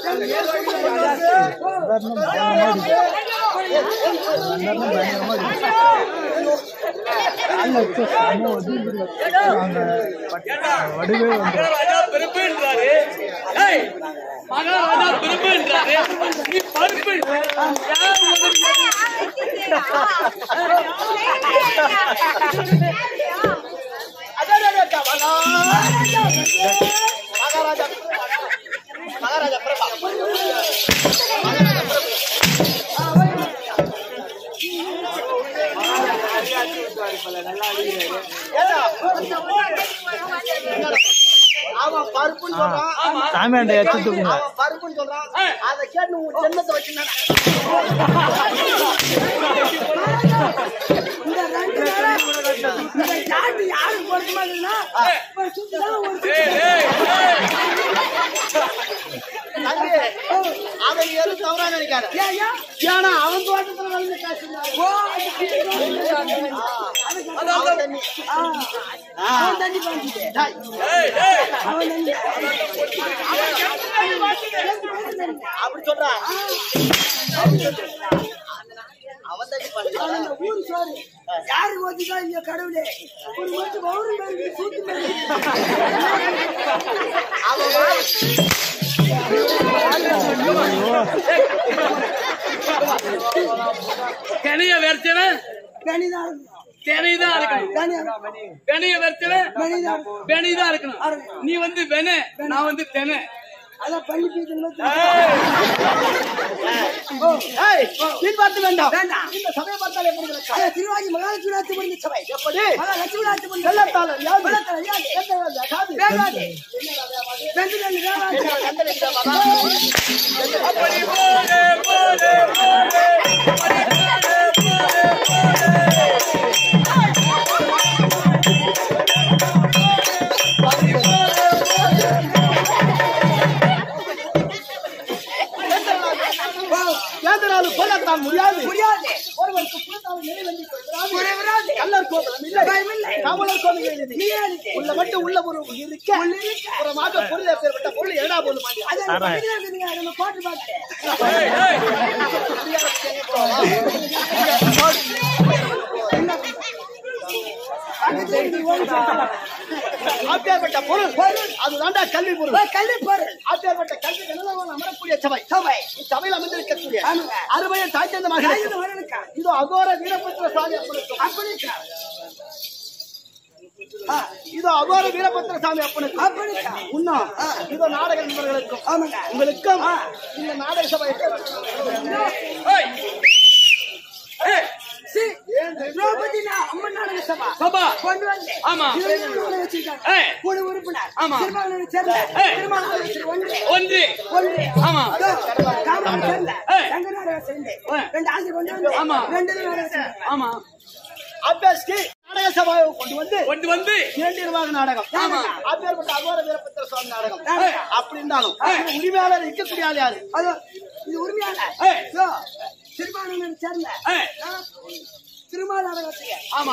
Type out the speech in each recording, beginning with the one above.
மகாராஜா பெருமைன்றாரு ஏய், மகாராஜா பெருமைன்றாரு நீ பருப்பு யார் முதல்ல மகாராஜா பிரபா அவன் பருப்புன்னு சொல்றான் சாமியாண்ட எச்சு தூக்குங்க அவன் பருப்புன்னு சொல்றான் அதை கேட்டு உன் ஜென்மத்தை வச்சுனான ஏய், ஏய், ஏய். தம்பி, அவன் எதுவும் தவறா நினைக்காத ஏன்னா அவன் தோட்டத்துல வந்து காசு அவன் தண்ணி டேய், ஏய், ஏய். அப்படி சொல்றான் அவன் தண்ணி பண்ணுறான் ஊரு சோறு யாரு ஓதிதான் இங்க கடவுளே ஒரு மட்டும் பௌரம் பேருக்கு சூத்து மேல அவன் வாய் கனிய வெறிச்சவன் கனிதான் தினைதான் இருக்கணும் பெனைய வெறிச்சவன் பெனைதான் இருக்கணும் நீ வந்து வென நான் வந்து தென அதான் பள்ளி பீஜன் ஏய், நீ பார்த்து வேண்டாம் வேண்டாம். இந்த சமயம் பார்த்தாலே எப்படி இருக்கு? திருவாஜி மகாலட்சுமி முடிந்த சபை எப்படி மகாலட்சுமி நாட்டு முடிந்த வெள்ளத்தாளம் யாது? வெள்ளத்தாளம் யாது? எந்த வெள்ளம்? காது? வேகாது வெந்து வெந்து வேகாது எந்த வெள்ளம்? அதான். அப்படி போலே போலே போலே வேந்தனாலும் கொல்லத்தான் முடியாது முடியாது ஒருவருக்கு புறத்தாலும் நிலை வந்து கொள்கிறாரு. குறைவராது கள்ளர் கோபுரம் இல்லை. பயமில்லை. காவலர் கோபுரம் இல்லை. நீரானது உள்ள மட்டும் உள்ள ஒரு இருக்க புறமாக பொருள் எப்பேற்பட்ட பொருள் ஏடா போல மாட்டியா அது அந்த பக்கத்துல இருக்குதுங்க, நம்ம போட்டு பார்த்து ஏய், ஏய். பக்கத்துல இருக்குது, ஓடி சொல்லலாம். அப்பேற்பட்ட பொருள் அதுதான்டா கல்வி பொருள் ஓ, கல்வி பொருள் அப்பேற்பட்ட கல்வி நிலவரம் அமரக்கூடிய சபை சபை இச்சபையில் அமர்ந்திருக்கக்கூடிய ஆமாங்க. அறுபையை தாய்ச்சந்த மகள் ஐந்து மகனுக்கா இதோ அகோர வீரபுத்திர சாமி அப்பனுக்கு அப்படிக்கா இதோ அகோர வீரபுத்திர சாமி அப்பனுக்கு அப்படிக்கா உன்னும் இதோ நாடக நண்பர்களுக்கும் ஆமாங்க உங்களுக்கும் இந்த நாடக சபை ஏய். ஏய், சி, திரௌபதி நா- அம்மன் நாடக சபா சபா. கொண்டு வந்து ஆமா. இதுல இருந்து வச்சிருக்காங்க. ஏய். குழு உறுப்பினர் ஆமா. திருமாவளவனை சேர்ந்த ஏய். திருமாவளவன் ஒன்று ஒன்று ஒன்று ஆமா. அதோ, காமராஜ் சேர்ந்த ஏய். ரெண்டு நாடகம் சேர்ந்து ஏய். ரெண்டு ஆசிரியர் கொண்டு வந்து ஆமா. ரெண்டு நாடகம் சேர்ந்து ஆமா அபியாஸ்க்கு நாடக சபாவை கொண்டு வந்து கொண்டு வந்து இரண்டு நிர்வாக நாடகம் ஆமா. அப்பேற்பட்ட அகோர வீரபுத்திர சுவாமி நாடகம் நாடகம். அப்படி இருந்தாலும் உரிமையாளர் இருக்கக்கூடிய ஆள் யாரு அதோ, இது உரிமையான ஏய். இதோ, திருமாவளவனை சேர்ந்த ஏய். ஆ, திருமாவளவன் ஆமா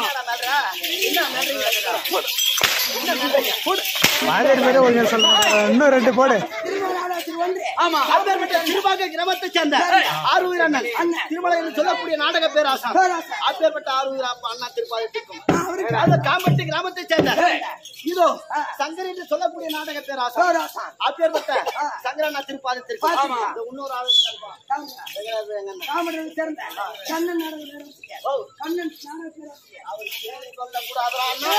வாரியர் பேரே ஒழுங்கா சொல்ல மாட்டாங்க. இன்னும் ரெண்டு போடு திருமாவளவன் ஒன்று ஆமா அப்பேற்பட்ட திருவாக கிராமத்தை சேர்ந்த ஆறுவீர் அண்ணன் திருமலை என்று சொல்லக்கூடிய நாடக பேராசான் பேராசான். அப்பேற்பட்ட ஆறுவீர் அப்ப அண்ணா திருப்பாதிக்கும் அவருக்கு அந்த காம்பட்டி கிராமத்தை சேர்ந்த இதோ சங்கர் என்று சொல்லக்கூடிய நாடக பேராசான் பேராசான். அப்பேற்பட்ட சங்கரண்ணா திருப்பாதத்திற்கு ஆமா. இந்த இன்னொரு ஆளு இருக்காருப்பா. எங்க- எங்க அண்ணன். காமராஜன் சேர்ந்த கண்ணன் நாடக பேரரசியர். ஓ, கண்ணன் நாடக பேரரசியர். அவர் பேரை சொல்லக்கூடாதுடா அண்ணா.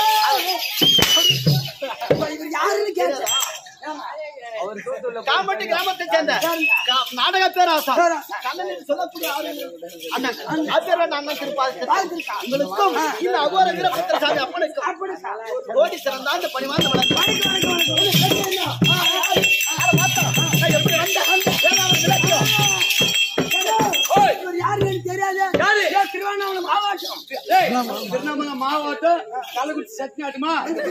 இப்ப இவர் யாருன்னு கேட்டேன் காம்பட்டி கிராமத்தை சேர்ந்த கா- நாடக பேராசான் பேராசான். கண்ணன் என்று சொல்லக்கூடிய ஆறுவீர் அண்ணன் அப்பேற்பட்ட அண்ணன் திருப்பாதத்திற்கு உங்களுக்கும் இந்த அகோர வீரபுத்திர சாமி அப்பனுக்கும் அப்படிக்கா? கோடி சிறந்தா இந்த பணிவார்ந்த வழக்கு வணக்கம், வணக்கம், வணக்கம். உனக்கு தெரியுமா? ஆ, ஆ, ஆ. எப்படி வந்த வேளாண் விளக்கம் ஓய். இவர் யாருன்னு எனக்கு தெரியாது யாரு? இதோ திருவண்ணாமலை மாவட்டம் ஏய், திருவண்ணாமலை மாவட்டம் கள்ளக்குறிச்சி சத்தியாட்டுமா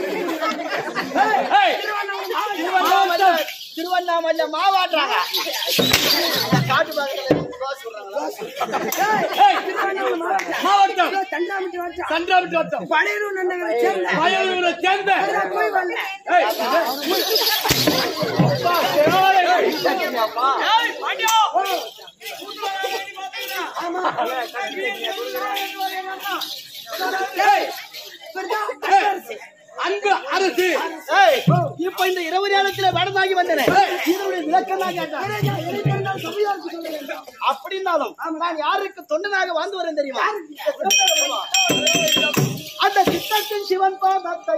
ஏய், திருவண்ணாமலை திருவண்ணாமலை மாவாட்டுறாங்க அந்த காட்டு பக்கத்துல தோசை சுடுறாங்களா? ஏய், திருவண்ணாமலை மாவட்டம் மாவட்டம் இதோ தண்டாமட்டி வட்டம் சந்திராபுரி வட்டம் பழையூர் நண்டங்களை சேர்ந்த வயலூரை சேர்ந்த போய் வந்தேன் ஏய், அன்பு அரசு ஏய், இப்ப இந்த இரவு நேரத்துல வேடதாகி வந்தேன் இதனுடைய விளக்கம் தான் கேட்டேன் அப்படின்னாலும் நான் யாருக்கு தொண்டனாக வாழ்ந்து வரேன் தெரியுமா அந்த சித்தத்தின் சிவன் பாதத்தை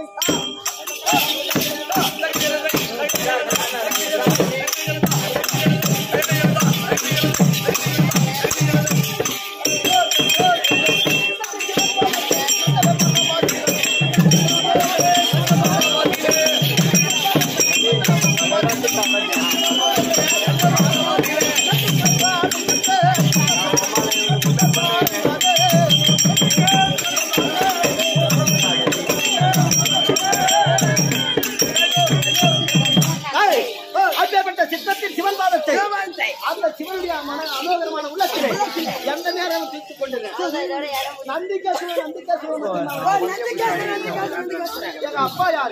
ஏய், அப்பேற்பட்ட சித்தத்தின் சிவன் பாதத்தை அந்த சிவனுடைய மன அமோகரமான உள்ளத்திலே எந்த நேரம் தீர்த்துக் கொண்டிருக்கேன் நந்திக்கா சிவன் நந்திக்கா சிவன் மட்டும்தான். எங்க அப்பா யார்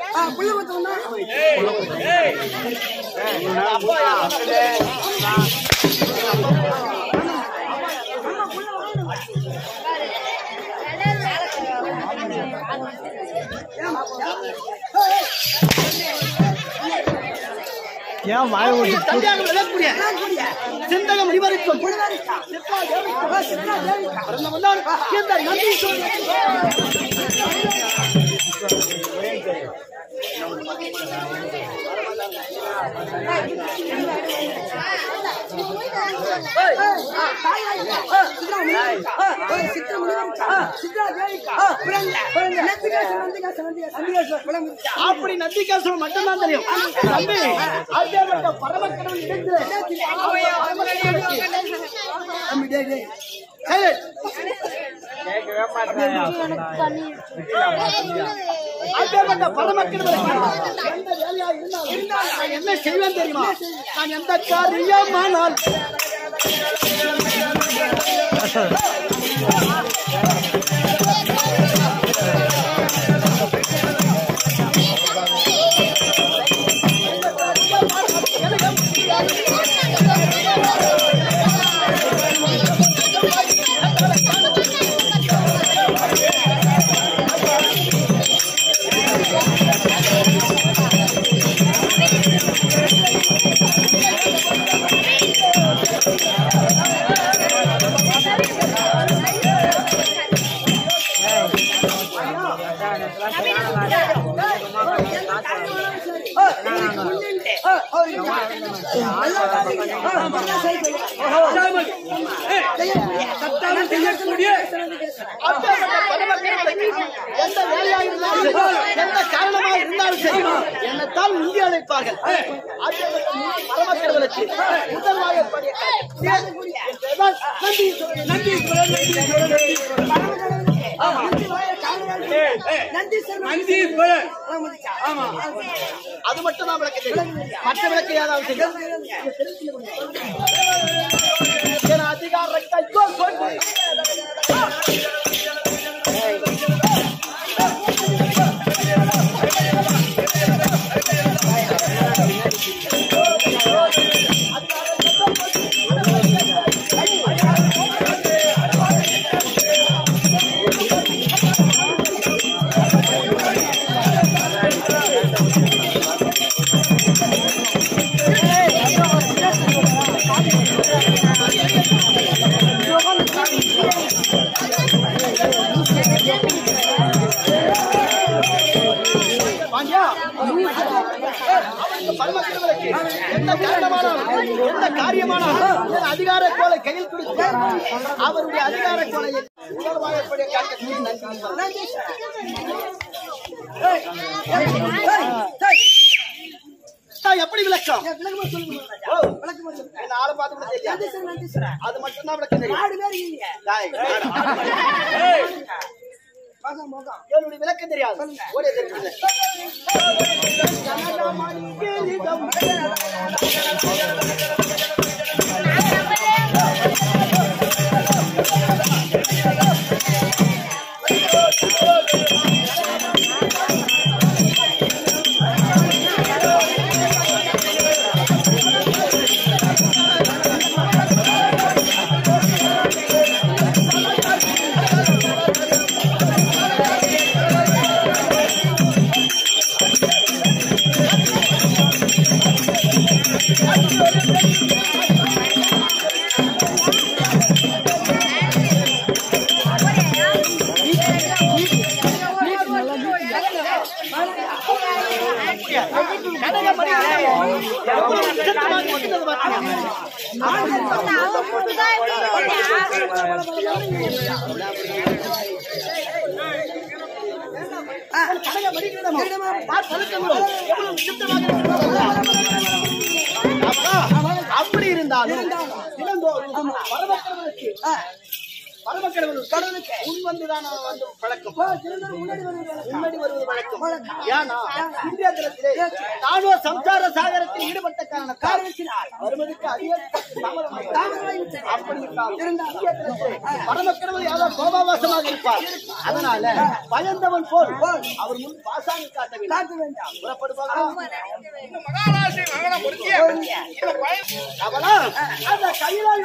எங்க அப்பா யார் ஏன் வாய ஓட்டி தந்தையாக விளக்கூடிய சிந்தக முனிவருக்கும் பிறந்த வந்தார் இந்த நந்தீஸ்வரன் அப்படி நந்திகாசுரம் மட்டும்தான் தெரியும் தம்பி அப்பேற்பட்ட பரமக்கடவுள் இடத்துல தம்பி, டேய், டேய். ஏய், அப்பேற்பட்ட பரமக்கடவுள் எந்த வேலையா இருந்தாலும் நான் என்ன செய்வேன் தெரியுமா நான் எந்த காரியமானால் சத்தாமல் செய்யக்கூடிய அப்பேற்பட்ட பரமக்கடவுளுக்கு எந்த வேலையா இருந்தாலும் சரி, எந்த காரணமா இருந்தாலும் சரி என்னத்தான் முந்தி அழைப்பார்கள் அப்பேற்பட்ட பரமக்கடவுளுக்கு முதல்வாக ஏற்படைய என் பெயர்தான் நந்தீஸ்வரன். நந்தீஸ்வரர் ஆமா அது மட்டும் தான் விளக்க தெரியும் மற்ற விளக்கு ஏதாவது தெரியும் என் அதிகார கைக்கோ கொண்டு பாண்டியா அவருக்கு பரமக்கடவுளுக்கு எந்த காரணமானாலும் எந்த காரியமானாலும் என் அதிகார கோலை கையில் கொடுத்து அவருடைய அதிகார கோலையை முதல்வாக ஏற்படைய காரியத்தை நன்றி நான் எப்படி விளக்கம் ஓ, என்ன ஆளை பார்த்து கூட தெரியாது. அது மட்டும் தான் விளக்கம் தெரியும் டேய், என்னுடைய விளக்கம் தெரியாது ஓடிய தெரிஞ்சது கனக மணிக்கிடமோ யார் பழுக்கங்களோ எவ்வளவு சுத்தமாக இருக்கிறதோ. அப்பா, அப்படி இருந்தாலும் தினந்தோறும் பரமக்கடவுளுக்கு பரமக்கடவுள் கடவுளுக்கு முன் வந்துதான் வந்து பழக்கம் முன்னாடி வருவது வழக்கம் ஏன்னா இந்திய தினத்திலே நானோ சம்சார சாகரத்தில் ஈடுபட்ட காரண காரணத்தினால் வருவதற்கு அதிக தாமதமாயிற்று. அப்படி இருந்தாலும் இந்திய தினத்திலே பரமக்கடவுள் யாரோ கோபாவாசமாக இருப்பார் அதனால பயந்தவன் போல் அவர் முன் பாசாங்கி காட்ட வேண்டும் புறப்படுவாரா மகாராசி மகன பொருத்திய இந்த பய- அவனா அந்த கையிலாய்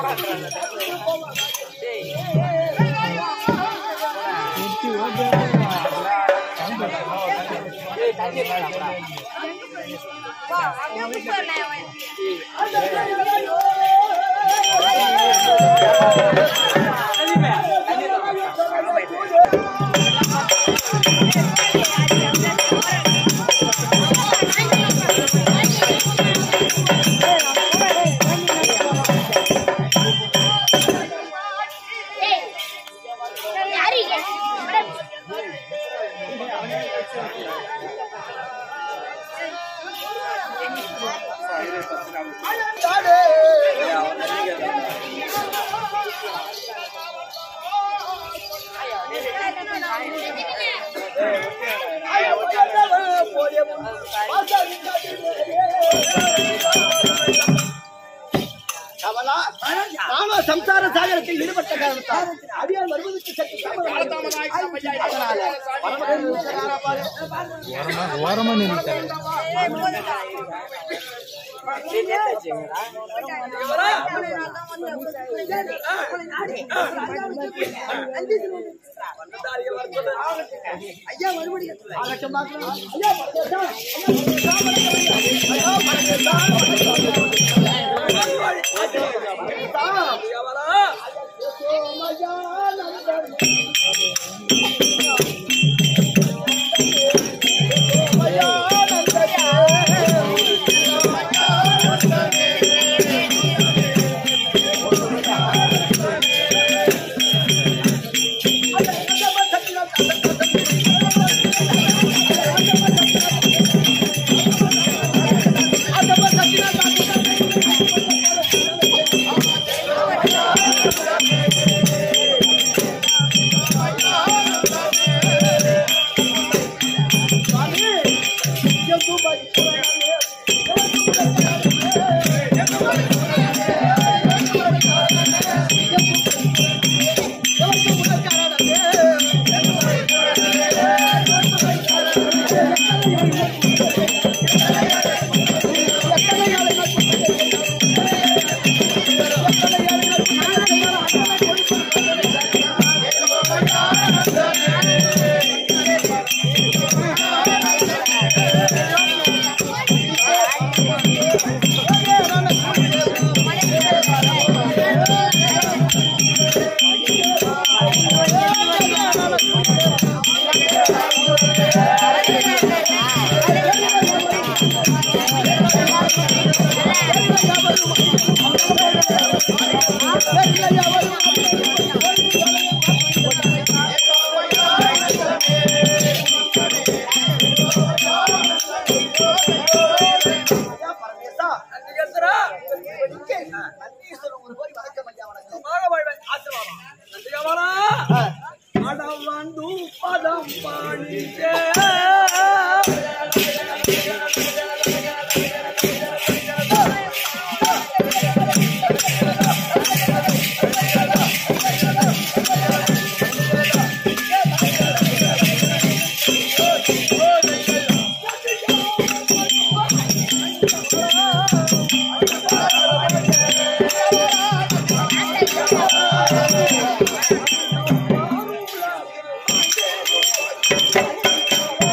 கமலா நாம சம்சார சாகரத்தில் ஈடுபட்ட காரணத்தால் அடியால் வருவதற்கு சற்று தாமதமாயிற்று. அதனால பரமக்கடவுளுக்கு காணப்பாடு. ஓரமா நின்றுட்டாரு ஐயா மறுபடியும் ஆகட்டும் பார்க்கலாம். ஐயா, பரமேசா. ஐயா, பரமேசா. ஐயா, பரமேசா. நந்தீஸ்வரன் ஒரு கோடி வணக்கம் ஐயா, வணக்கம். ஐயா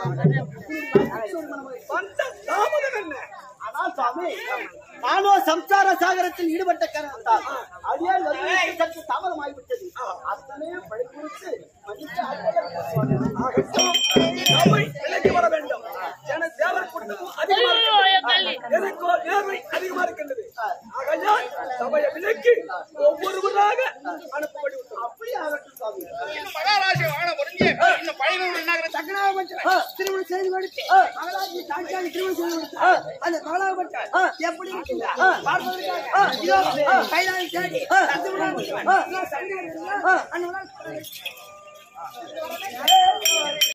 வந்த தாமதம் என்ன ஆனால் சுவாமி நானோ சம்சார சாகரத்தில் ஈடுபட்ட காரணத்தால் அடியால் வந்து சற்று தாமதமாகிவிட்டது அத்தனையும் படிப்புறுத்து மன்னித்து ஆட்கொள்ள ஆகட்டும் சபை விலகி வர வேண்டும் என தேவர் கூட்டமும் அதிகமா இருக்கிறது. எனக்கோ நேர்மை அதிகமா இருக்கின்றது ஆகையால் சபையை விலக்கி ஒவ்வொருவராக அனுப்பப்படி விட்டோம் அப்படி ஆகட்டும் சுவாமி மகாராஜ வாழ முடிஞ்சு இந்த பழைய நகர திருமணம் செய்து கொடுத்து மகளாஜி தாட்சாணி திருமணம் செய்து கொடுத்து அந்த மகளாகப்பட்ட எப்படி இருக்கின்றா பார்ப்பதற்காக இதோ கைலாய தேடி அந்த